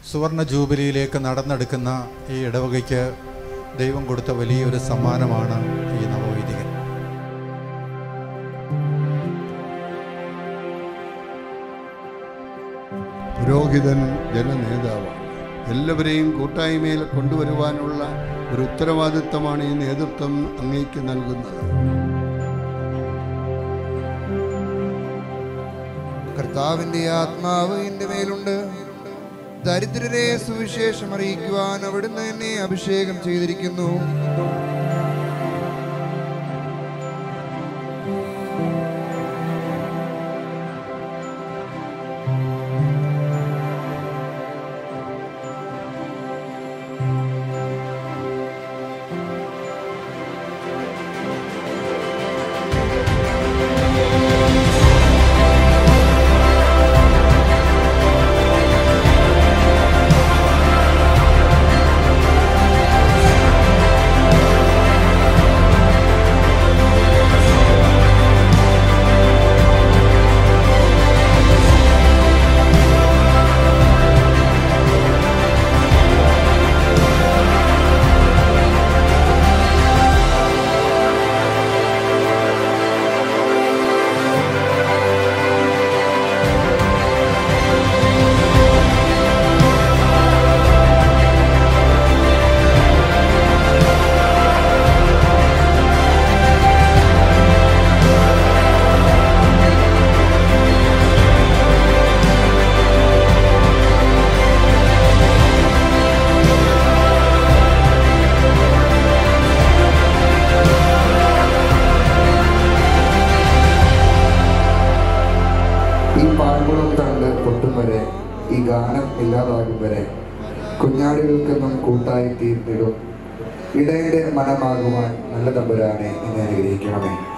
സുവർണ ജൂബിലിയിലേക്ക് നടന്നെടുക്കുന്ന ഈ ഇടവകയ്ക്ക് ദൈവം കൊടുത്ത വലിയൊരു സമ്മാനമാണ് ഈ നവവൈദികൻ പുരോഹിതൻ ജനനേതാവാണ് എല്ലാവരെയും കൂട്ടായ്മയിൽ കൊണ്ടുവരുവാനുള്ള ഒരു ഉത്തരവാദിത്തമാണ് ഈ നേതൃത്വം അങ്ങേക്ക് നൽകുന്നത് കർത്താവിന്റെ ആത്മാവ് എന്റെ മേലുണ്ട് ദരിദ്രരെ സുവിശേഷം അറിയിക്കുവാൻ അവിടുന്ന് എന്നെ അഭിഷേകം ചെയ്തിരിക്കുന്നു ഈ പാഴ്കുളം തണ്ട് പൊട്ടും വരെ ഈ ഗാനം ഇല്ലാതാകും വരെ കുഞ്ഞാടുകൾക്കെന്നും കൂട്ടായി തീർന്നിടും ഇടയുടെ മനമാകുവാൻ നല്ല തമ്പുരാനെ എന്നെ അനുഗ്രഹിക്കണമേ